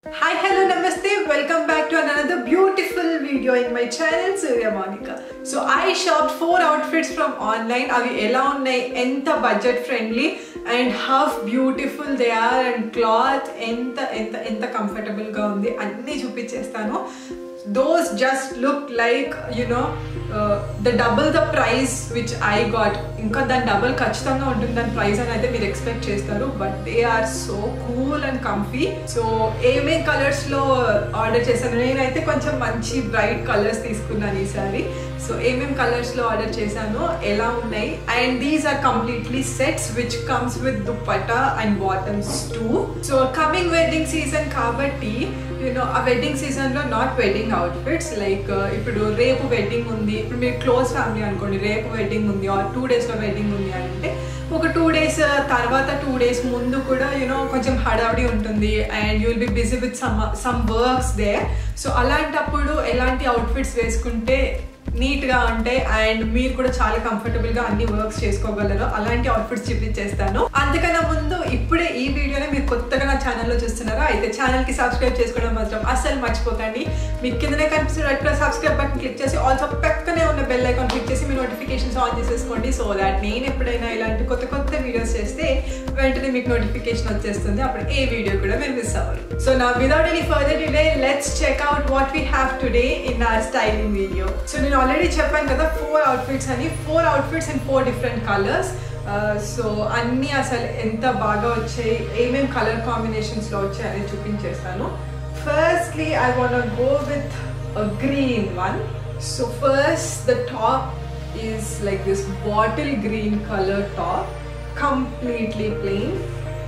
Hi, hello, namaste. Welcome back to another beautiful video in my channel, Surya Monica. So I shopped four outfits from online. అవి ఎలా ఉన్నాయి ఎంత budget friendly and how beautiful they are and cloth ఎంత ఎంత ఎంత కంఫర్టబుల్గా ఉంది అన్నీ చూపించేస్తాను those just look like you know the double the price which I got ఇంకా దాని డబుల్ ఖచ్చితంగా ఉంటుంది దాని ప్రైస్ అని అయితే మీరు ఎక్స్పెక్ట్ చేస్తారు but they are so cool and comfy so ఏమేం కలర్స్ లో ఆర్డర్ చేశాను నేనైతే కొంచెం మంచి బ్రైట్ కలర్స్ తీసుకున్నాను ఈసారి సో ఏమేం కలర్స్ లో ఆర్డర్ చేశాను ఎలా ఉన్నాయి and these are completely sets which comes with dupatta and bottoms too so coming wedding season కాబట్టి యూనో ఆ వెడ్డింగ్ సీజన్ లో నాట్ వెడ్డింగ్ అవుట్ఫిట్స్ లైక్ ఇప్పుడు రేపు వెడ్డింగ్ ఉంది ఇప్పుడు మీరు క్లోజ్ ఫ్యామిలీ అనుకోండి రేపు వెడ్డింగ్ ఉంది ఆర్ టూ డేస్ లో వెడ్డింగ్ ఉంది అంటే ఒక టూ డేస్ తర్వాత టూ డేస్ ముందు కూడా యూనో కొంచెం హడావిడి ఉంటుంది and you will be busy with some some works they so అలాంటప్పుడు ఎలాంటి అవుట్ఫిట్స్ వేసుకుంటే నీట్గా ఉంటాయి అండ్ మీరు కూడా చాలా కంఫర్టబుల్గా అన్ని వర్క్స్ చేసుకోగలరు అలాంటి అవుట్ఫిట్స్ చూపించేస్తాను అంతకన్నా ముందు ఇప్పుడే ఈ వీడియోని మీరు కొత్తగా నా ఛానల్లో చూస్తున్నారా అయితే ఛానల్కి సబ్స్క్రైబ్ చేసుకోవడం మాత్రం అస్సలు మర్చిపోకండి మీకు కిందనే కనిపిస్తున్న సబ్స్క్రైబ్ బటన్ క్లిక్ చేసి ఆల్సో పక్కనే ఉన్న బెల్ ఐకాన్ క్లిక్ చేసి మీ నోటిఫికేషన్స్ ఆన్ చేసేసుకోండి సో దాట్ నేను ఎప్పుడైనా ఇలాంటి కొత్త కొత్త వీడియోస్ చేస్తే వెంటనే మీకు నోటిఫికేషన్ వచ్చేస్తుంది అప్పుడు ఏ వీడియో కూడా మీరు మిస్ అవ్వరు సో నా without any further delay let's check out what we have today in our styling video so నేను ఆల్రెడీ చెప్పాను కదా ఫోర్ అవుట్ఫిట్స్ అని four outfits and four different colours so అన్నీ అసలు ఎంత బాగా వచ్చాయి ఏమేమి కలర్ కాంబినేషన్స్లో వచ్చాయి అనేది చూపించేస్తాను firstly I want go with green one so first the top is like this bottle green colour top completely plain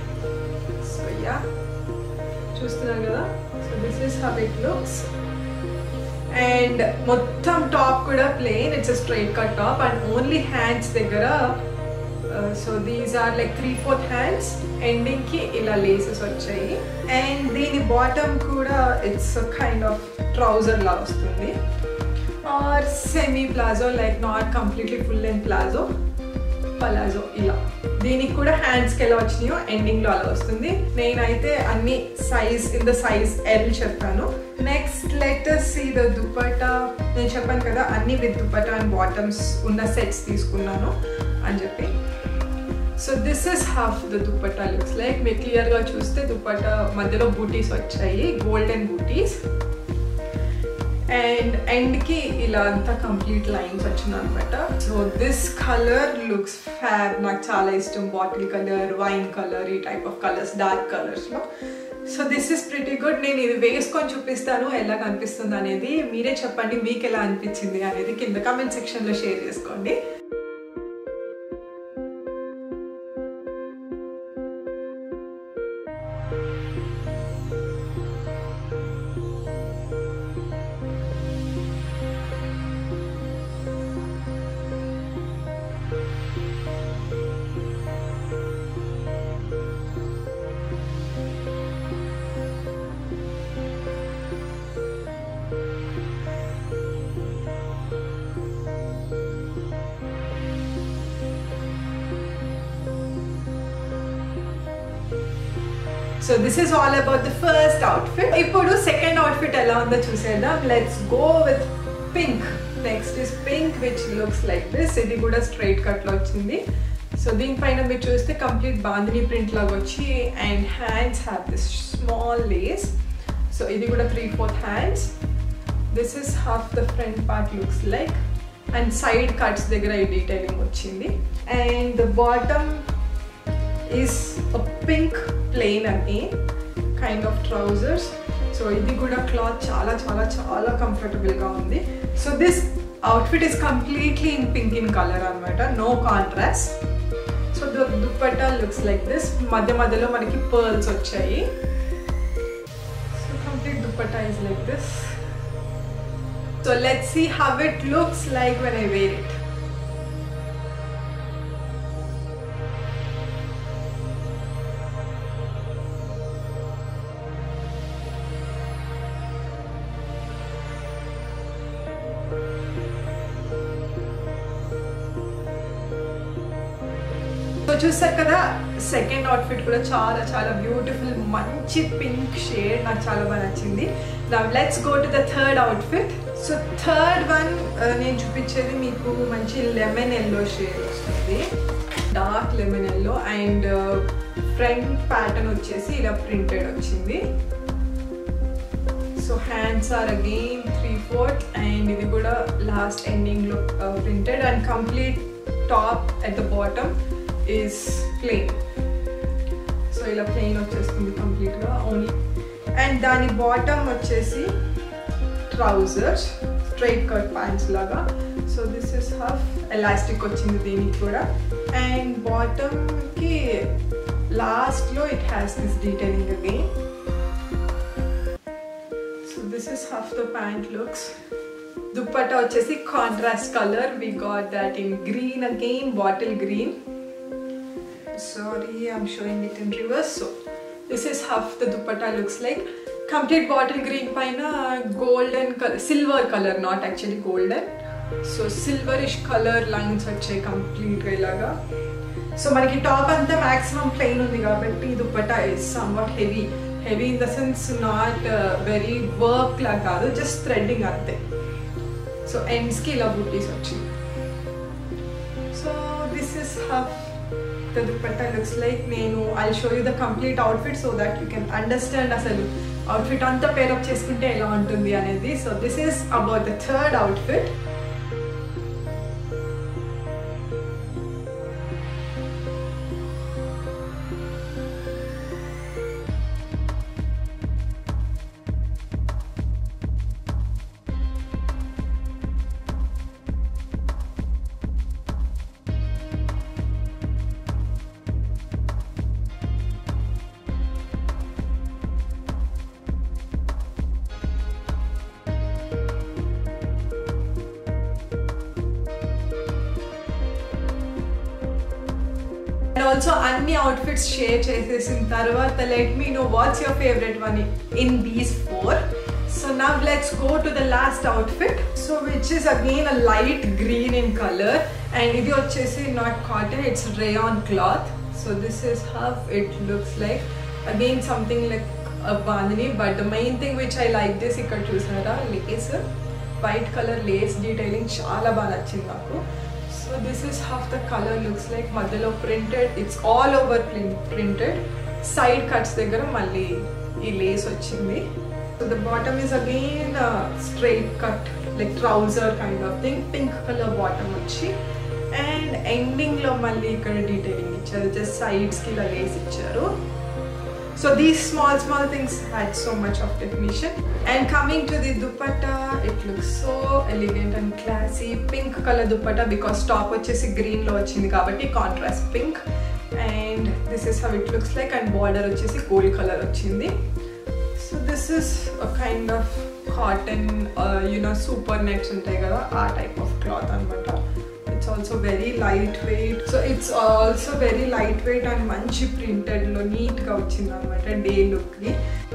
so yeah చూస్తున్నారు కదా so this is how it looks and మొత్తం టాప్ కూడా plain it's straight cut top and only hands దగ్గర so these are like three fourth hands ఎండింగ్కి ఇలా laces వచ్చాయి and దీని bottom కూడా ఇట్స్ కైండ్ ఆఫ్ ట్రౌజర్ లా వస్తుంది or semi palazzo like not completely full length palazzo palazzo ఇలా దీనికి కూడా హ్యాండ్స్కి ఎలా వచ్చినాయో ఎండింగ్లో అలా వస్తుంది నేనైతే అన్ని size in the size L చెప్పాను next letter see the dupatta నేను చెప్పాను కదా అన్ని విత్ దుపట్టా అండ్ బాటమ్స్ ఉన్న సెట్స్ తీసుకున్నాను అని చెప్పి so this is how the dupatta looks like మీరు క్లియర్గా చూస్తే దుపట్టా మధ్యలో బూటీస్ వచ్చాయి గోల్డెన్ బూటీస్ అండ్ ఎండ్కి ఇలా అంతా కంప్లీట్ లైన్స్ వచ్చింది అనమాట so this colour looks fab నాకు చాలా ఇష్టం బాటిల్ కలర్ వైన్ కలర్ ఈ టైప్ ఆఫ్ కలర్స్ డార్క్ కలర్స్లో so this is pretty good నేను ఇది వేసుకొని చూపిస్తాను ఎలా కనిపిస్తుంది అనేది మీరే చెప్పండి మీకు ఎలా అనిపించింది అనేది కింద కమెంట్ సెక్షన్లో షేర్ చేసుకోండి so this is all about the first outfit ఇప్పుడు సెకండ్ అవుట్ఫిట్ ఎలా ఉందో చూసేద్దాం let's go with pink next is pink which looks like this ఇది కూడా స్ట్రైట్ కట్లో వచ్చింది సో దీనిపైన మీరు చూస్తే కంప్లీట్ బాందిని ప్రింట్ లాగా వచ్చి and hands have this small lace so ఇది కూడా three fourth hands this is how the front part looks like and side cuts దగ్గర ఈ డీటెయిలింగ్ వచ్చింది and the bottom is pink plain అని కైండ్ ఆఫ్ ట్రౌజర్స్ సో ఇది కూడా cloth చాలా చాలా చాలా కంఫర్టబుల్గా ఉంది so this outfit is completely in pink in colour అనమాట no contrast so the dupatta looks like this మధ్య మధ్యలో మనకి పర్ల్స్ వచ్చాయి so complete dupatta is like this so let see how it looks like when I wear it so చూస్తారు కదా second outfit కూడా చాలా చాలా బ్యూటిఫుల్ మంచి పింక్ షేడ్ నాకు చాలా బాగా నచ్చింది నా let's go to the third outfit so third one నేను చూపించేది మీకు మంచి లెమన్ ఎల్లో షేడ్ వస్తుంది dark lemon yellow and front pattern వచ్చేసి ఇలా ప్రింటెడ్ వచ్చింది so hands are again three fourth and ఇది కూడా లాస్ట్ ఎండింగ్లో printed and complete top at the bottom is plain so ఇలా ప్లెయిన్ వచ్చేస్తుంది కంప్లీట్గా ఓన్లీ అండ్ దాని బాటమ్ వచ్చేసి ట్రౌజర్స్ స్ట్రైట్ కట్ ప్యాంట్స్ లాగా so this is half elastic వచ్చింది దీనికి కూడా అండ్ బాటమ్కి లాస్ట్లో it has this detailing again so this is how the pant looks dupatta వచ్చేసి contrast colour we got that in green again bottle green sorry I'm showing it in reverse so this is how the dupatta looks like complete bottle green పైన golden colour silver colour not actually golden so silverish colour lines వచ్చాయి కంప్లీట్గా ఇలాగా so మనకి top అంతా maximum plain ఉంది కాబట్టి dupatta is somewhat heavy heavy in the sense not very work లా కాదు జస్ట్ థ్రెడ్డింగ్ అంతే సో ఎండ్స్కి ఇలా బుట్టీస్ వచ్చింది so this is how the dupatta looks like నేను I show you the complete outfit so that you can understand అసలు outfit అంతా పేరప్ చేసుకుంటే ఎలా ఉంటుంది అనేది so this is about the third outfit and also అన్ని అవుట్ఫిట్స్ షేర్ చేసేసిన తర్వాత let me know what's your favourite one in these four so now let's go to the last outfit so which is again a light green in colour and ఇది వచ్చేసి not cotton it's rayon cloth so this is how it looks like again something like bandhani but the main thing which I like this ఇక్కడ చూసారా lace white colour lace detailing చాలా బాగా నచ్చింది నాకు so this is how the colour looks like మధ్యలో printed it's all over printed side cuts దగ్గర మళ్ళీ ఈ లేస్ వచ్చింది so the bottom is again straight cut like trouser kind of thing pink colour bottom వచ్చి and ఎండింగ్లో మళ్ళీ ఇక్కడ detailing ఇచ్చారు జస్ట్ సైడ్స్కి ఇలా లేస్ ఇచ్చారు So these small small things had so much of definition. And coming to the dupatta, it looks so elegant and classy. Pink color dupatta because top వచ్చేసి green లో వచ్చింది కాబట్టి contrast pink. And this is how it looks like and border వచ్చేసి gold color వచ్చింది. So this is a kind of cotton, uh, you know, super nets ఉంటాయి కదా ఆ type of cloth అనమాట. It's also very light weight so it's also very light weight and మంచి ప్రింటెడ్లో నీట్గా వచ్చింది అనమాట డే లుక్ని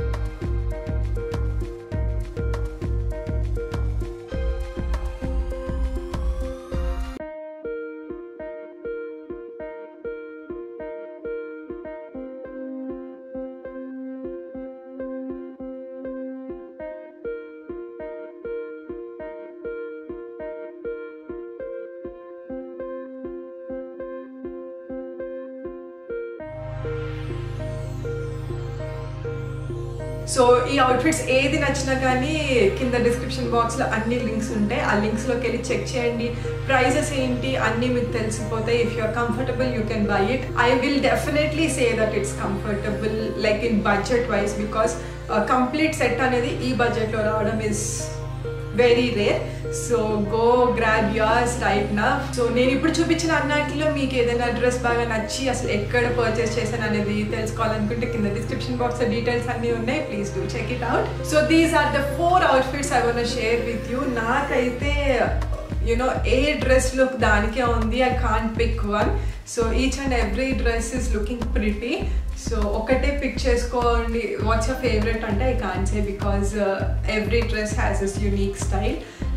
సో ఈ అవుట్ఫిట్స్ ఏది నచ్చినా కానీ కింద డిస్క్రిప్షన్ బాక్స్లో అన్ని లింక్స్ ఉంటాయి ఆ లింక్స్లోకి వెళ్ళి చెక్ చేయండి ప్రైజెస్ ఏంటి అన్నీ మీకు తెలిసిపోతాయి if you're comfortable you can buy it I will definitely say that it's comfortable like in budget wise because complete set అనేది ఈ బడ్జెట్లో రావడం is very rare so go grab yours right నా సో నేను ఇప్పుడు చూపించిన అన్నట్లో మీకు ఏదైనా డ్రెస్ బాగా నచ్చి అసలు ఎక్కడ పర్చేస్ చేశాను అనేది తెలుసుకోవాలనుకుంటే కింద డిస్క్రిప్షన్ బాక్స్ డీటెయిల్స్ అన్నీ ఉన్నాయి please do check it out so these are the four outfits I want share with you నాకైతే యునో ఏ డ్రెస్ లుక్ దానికే ఉంది I can't pick one so each and every dress is looking pretty so ఒకటే pick చేసుకోండి what's your favourite అంటే I can't say because every dress has its unique style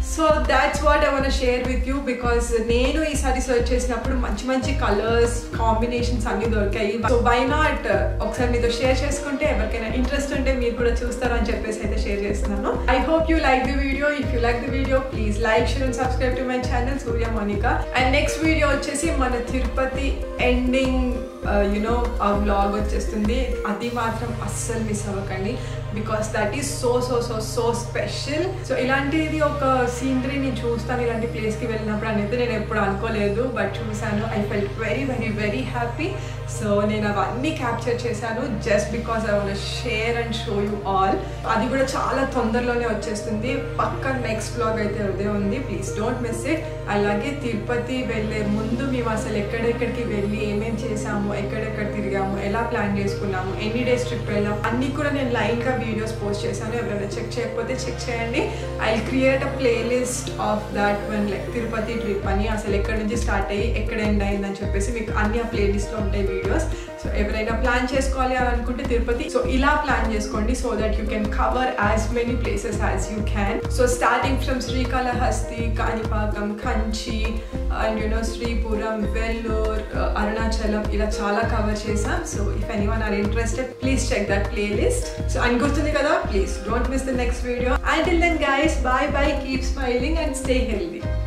so that's what I want share with you because నేను ఈసారి search చేసినప్పుడు మంచి మంచి colours combinations అన్ని దొరికాయి సో వై నాట్ ఒకసారి మీతో షేర్ చేసుకుంటే ఎవరికైనా ఇంట్రెస్ట్ ఉంటే మీరు కూడా చూస్తారని చెప్పేసి అయితే షేర్ చేస్తున్నాను I hope you like the video if you like the video please like share and subscribe to my channel Surya Monika and next video వచ్చేసి మన తిరుపతి ఎండింగ్ యునో ఆ వ్లాగ్ వచ్చేస్తుంది అది మాత్రం అస్సలు మిస్ అవ్వకండి because that is so so so so special so ఇలాంటిది ఒక సీనరీ నేను చూస్తాను ఇలాంటి ప్లేస్కి వెళ్ళినప్పుడు అనేది నేను ఎప్పుడు అనుకోలేదు బట్ చూశాను I felt very very very happy so నేను అవన్నీ క్యాప్చర్ చేశాను just because I want share and show you all అది కూడా చాలా తొందరలోనే వచ్చేస్తుంది పక్క నెక్స్ట్ బ్లాగ్ అయితే అదే ఉంది ప్లీజ్ డోంట్ మిస్ ఇట్ అలాగే తిరుపతి వెళ్ళే ముందు మేము అసలు ఎక్కడెక్కడికి వెళ్ళి ఏమేమి చేసాము ఎక్కడెక్కడ తిరిగాము ఎలా ప్లాన్ చేసుకున్నాము ఎన్ని డేస్ ట్రిప్ వెళ్ళాం అన్నీ కూడా నేను లైన్గా వీడియోస్ పోస్ట్ చేశాను ఎవరైనా చెక్ చేయకపోతే చెక్ చేయండి I create a playlist of that one like Tirupati trip అని అసలు ఎక్కడి నుంచి స్టార్ట్ అయ్యి ఎక్కడ ఎండ్ అయిందని చెప్పేసి మీకు అన్ని ఆ ప్లేలిస్ట్లో ఉంటాయి వీడియోస్ సో ఎవరైనా ప్లాన్ చేసుకోవాలి అని అనుకుంటే తిరుపతి సో ఇలా ప్లాన్ చేసుకోండి so that you can cover as many places as you can so starting from Srikalahasti Kanipakam Kanchi and you know Sripuram Vellore Arunachalam ఇలా చాలా కవర్ చేసాం so if anyone are interested please check that playlist so అని గుర్తుంది కదా please don't miss the next video and then guys bye bye keep smiling and stay healthy